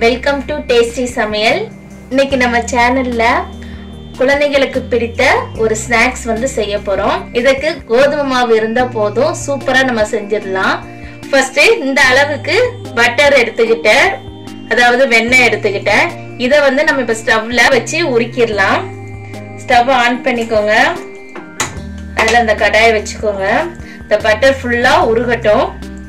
welcome to tasty சமையல் இன்னைக்கு நம்ம சேனல்ல குழந்தைகளுக்கு பிடித்த ஒரு ஸ்நாக்ஸ் வந்து செய்ய போறோம் இதுக்கு கோதுமை மாவு இருந்தா போதும் சூப்பரா நம்ம செஞ்சிடலாம் ஃபர்ஸ்ட் இந்த அளவுக்கு பட்டர் எடுத்துக்கிட்டேன் அதாவது வெண்ணெய் எடுத்துக்கிட்டேன் இதை வந்து நம்ம இப்ப ஸ்டவ்ல வச்சு உருக்கிடலாம் ஸ்டவ் ஆன் பண்ணிக்கோங்க அதில் அந்த கடாயை வச்சுக்கோங்க இந்த பட்டர் ஃபுல்லா உருகட்டும்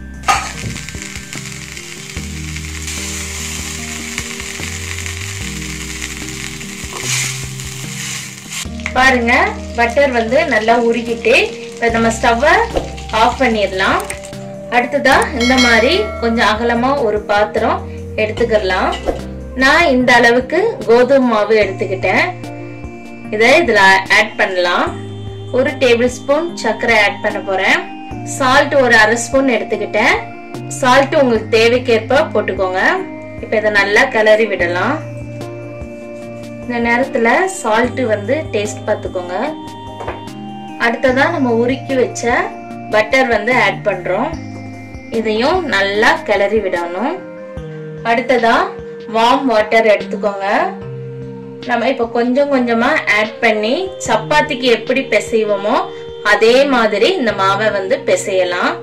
பாருங்க பட்டர் வந்து நல்லா உருகிட்டு இப்போ நம்ம ஸ்டவ்வை ஆஃப் பண்ணிடலாம் அடுத்ததா இந்த மாதிரி கொஞ்சம் அகலமா ஒரு பாத்திரம் எடுத்துக்கலாம் நான் இந்த அளவுக்கு கோதுமை மாவு எடுத்துக்கிட்டேன் இதை இதுல ஆட் பண்ணலாம் ஒரு டேபிள் ஸ்பூன் சர்க்கரை ஆட் பண்ண போறேன் சால்ட் ஒரு அரை ஸ்பூன் எடுத்துக்கிட்டேன் சால்ட் உங்களுக்கு தேவைக்கேற்ப போட்டுக்கோங்க இப்போ இதை நல்லா கிளறி விடலாம் இந்த நேரத்துல சால்ட் வந்து டேஸ்ட் பார்த்துக்கோங்க அடுத்ததா நம்ம உருக்கி வச்ச பட்டர் வந்து ஆட் பண்றோம் இதையும் நல்லா கிளறி விடணும் அடுத்ததா வார்ம் வாட்டர் எடுத்துக்கோங்க நம்ம இப்ப கொஞ்சம் கொஞ்சமா ஆட் பண்ணி சப்பாத்திக்கு எப்படி பிசைவோமோ அதே மாதிரி இந்த மாவை வந்து பிசையலாம்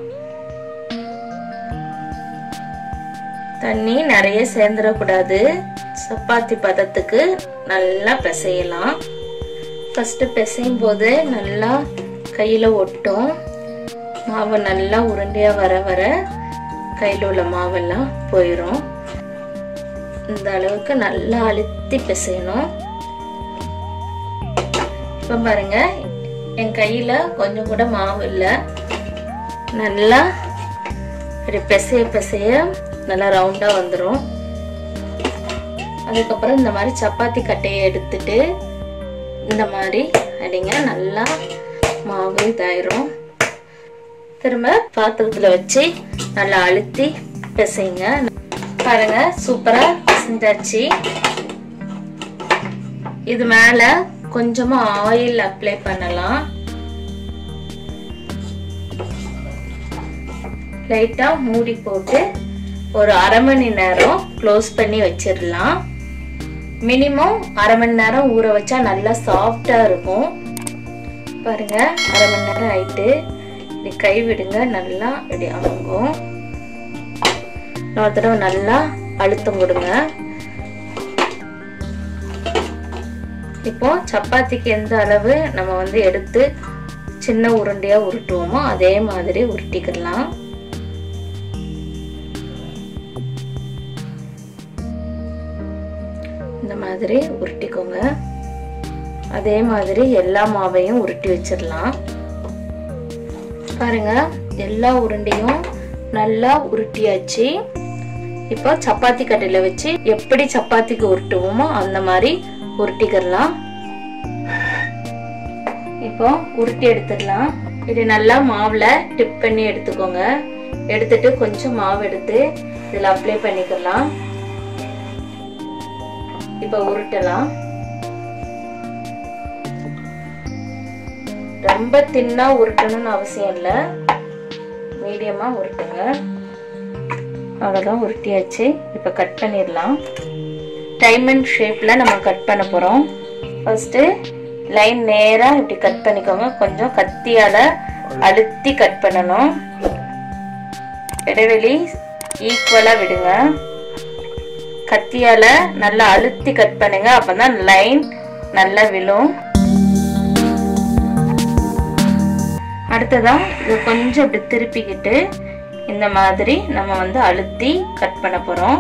தண்ணி நிறைய சேர்ந்துடக்கூடாது சப்பாத்தி பதத்துக்கு நல்லா பிசையலாம் ஃபஸ்ட்டு பிசையும் போது நல்லா கையில் ஒட்டும் மாவு நல்லா உருண்டையாக வர வர கையில் உள்ள மாவெல்லாம் போயிடும் இந்த அளவுக்கு நல்லா அழுத்தி பிசையணும் இப்போ பாருங்க என் கையில் கொஞ்சம் கூட மாவு இல்லை நல்லா இப்படி பிசைய பிசைய நல்லா ரவுண்டாக வந்துடும் அதுக்கப்புறம் இந்த மாதிரி சப்பாத்தி கட்டையை எடுத்துட்டு இந்த மாதிரி அடிங்க நல்லா மாவு இதாயிரும் திரும்ப பாத்திரத்தில் வச்சு நல்லா அழுத்தி பிசைங்க பாருங்க சூப்பரா பிசைஞ்சாச்சு இது மேல கொஞ்சமா ஆயில் அப்ளை பண்ணலாம் லைட்டா மூடி போட்டு ஒரு அரை மணி நேரம் க்ளோஸ் பண்ணி வச்சிடலாம் மினிமம் அரை மணி நேரம் ஊற வச்சா நல்லா சாஃப்டா இருக்கும் பாருங்க அரை மணி நேரம் ஆயிட்டு இப்படி கை விடுங்க நல்லா இப்படி அமுங்கும் இன்னொரு தடவை நல்லா அழுத்தம் கொடுங்க இப்போ சப்பாத்திக்கு எந்த அளவு நம்ம வந்து எடுத்து சின்ன உருண்டையா உருட்டுவோமோ அதே மாதிரி உருட்டிக்கலாம் இந்த மாதிரி உருட்டிக்கோங்க அதே மாதிரி எல்லா மாவையும் உருட்டி வச்சிடலாம் பாருங்க எல்லா உருண்டையும் நல்லா உருட்டியாச்சு இப்போ சப்பாத்தி கட்டையில வச்சு எப்படி சப்பாத்திக்கு உருட்டுவோமோ அந்த மாதிரி உருட்டிக்கிடலாம் இப்போ உருட்டி எடுத்துடலாம் இது நல்லா மாவுல டிப் பண்ணி எடுத்துக்கோங்க எடுத்துட்டு கொஞ்சம் மாவு எடுத்து இதுல அப்ளை பண்ணிக்கலாம் இப்ப உருட்டலாம் ரொம்ப தின்னா உருட்டணும்னு அவசியம் இல்லை மீடியமா உருட்டுங்க அவ்வளோதான் உருட்டியாச்சு இப்போ கட் பண்ணிடலாம் டைமண்ட் ஷேப்பில் நம்ம கட் பண்ண போகிறோம் ஃபர்ஸ்ட்டு லைன் நேராக இப்படி கட் பண்ணிக்கோங்க கொஞ்சம் கத்தியால் அழுத்தி கட் பண்ணணும் இடைவெளி ஈக்குவலாக விடுங்க கத்தியால நல்லா அழுத்தி கட் பண்ணுங்க அப்பதான் லைன் நல்லா விழும் அடுத்ததா இது கொஞ்சம் இப்படி திருப்பிக்கிட்டு இந்த மாதிரி நம்ம வந்து அழுத்தி கட் பண்ண போறோம்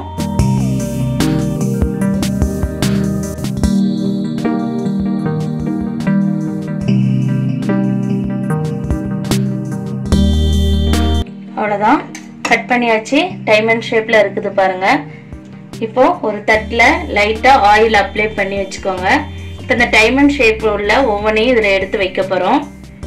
அவ்வளோதான் கட் பண்ணியாச்சு டைமண்ட் ஷேப்ல இருக்குது பாருங்க இப்போ ஒரு தட்டில் லைட்டாக ஆயில் அப்ளை பண்ணி வச்சுக்கோங்க இப்போ இந்த டைமண்ட் ஷேப் உள்ள ஒவ்வொன்றையும் இதில் எடுத்து வைக்க போகிறோம்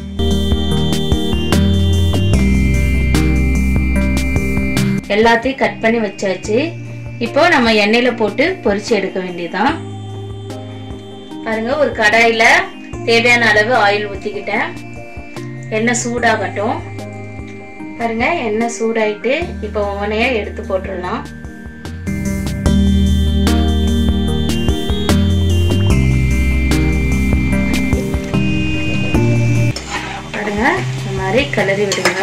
எல்லாத்தையும் கட் பண்ணி வச்சாச்சு இப்போ நம்ம எண்ணெயில் போட்டு பொரிச்சு எடுக்க வேண்டியதான் பாருங்க ஒரு கடாயில் தேவையான அளவு ஆயில் ஊற்றிக்கிட்டேன் எண்ணெய் சூடாகட்டும் பாருங்க எண்ணெய் சூடாயிட்டு இப்போ ஒவ்வொன்றையா எடுத்து போட்டுடலாம் பாருங்க இந்த மாதிரி கிளறி விடுங்க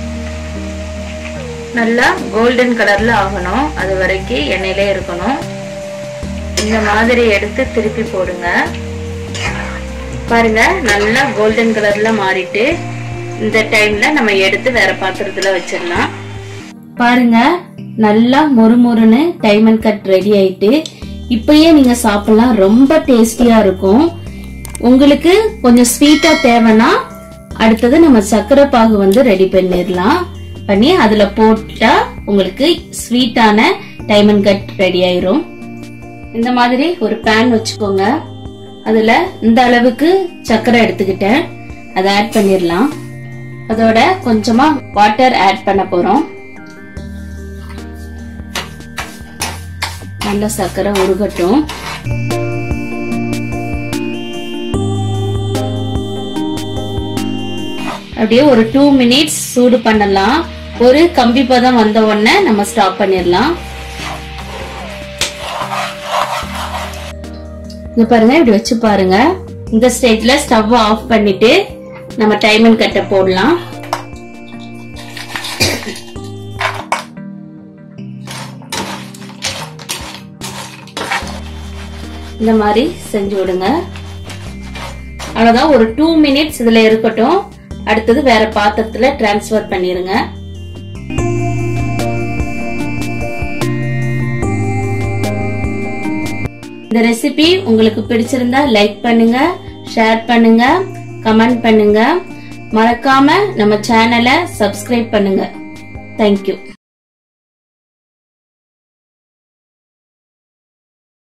நல்லா கோல்டன் கலர்ல ஆகணும் அது வரைக்கும் எண்ணெயிலே இருக்கணும் இந்த மாதிரி எடுத்து திருப்பி போடுங்க பாருங்க நல்லா கோல்டன் கலர்ல மாறிட்டு இந்த டைம்ல நம்ம எடுத்து வேற பாத்திரத்துல வச்சிடலாம் பாருங்க நல்லா மொறுமொறுன்னு டைமண்ட் கட் ரெடி ஆயிட்டு இப்பயே நீங்க சாப்பிடலாம் ரொம்ப டேஸ்டியா இருக்கும் உங்களுக்கு கொஞ்சம் ஸ்வீட்டா தேவைன்னா அடுத்தது நம்ம சர்க்கரை பாகு வந்து ரெடி பண்ணிடலாம் பண்ணி அதுல போட்டா உங்களுக்கு ஸ்வீட்டான டைமண்ட் கட் ரெடி ஆயிரும் இந்த மாதிரி ஒரு பேன் வச்சுக்கோங்க அதுல இந்த அளவுக்கு சர்க்கரை எடுத்துக்கிட்டேன் அதை ஆட் பண்ணிடலாம் அதோட கொஞ்சமா வாட்டர் ஆட் பண்ண போறோம் நல்ல சர்க்கரை உருகட்டும் அப்படியே ஒரு டூ மினிட்ஸ் சூடு பண்ணலாம் ஒரு கம்பி பதம் வந்த உடனே நம்ம ஸ்டாப் பண்ணிடலாம் இங்க பாருங்க இப்படி வச்சு பாருங்க இந்த ஸ்டேஜ்ல ஸ்டவ் ஆஃப் பண்ணிட்டு நம்ம டைமண்ட் கட்டை போடலாம் இந்த மாதிரி செஞ்சு விடுங்க அவ்வளவுதான் ஒரு டூ மினிட்ஸ் இதுல இருக்கட்டும் அடுத்தது வேற பாத்திரத்துல டிரான்ஸ்ஃபர் பண்ணிருங்க இந்த ரெசிபி உங்களுக்கு பிடிச்சிருந்தா லைக் பண்ணுங்க ஷேர் பண்ணுங்க கமெண்ட் பண்ணுங்க மறக்காம நம்ம சேனலை சப்ஸ்கிரைப் பண்ணுங்க தேங்க்யூ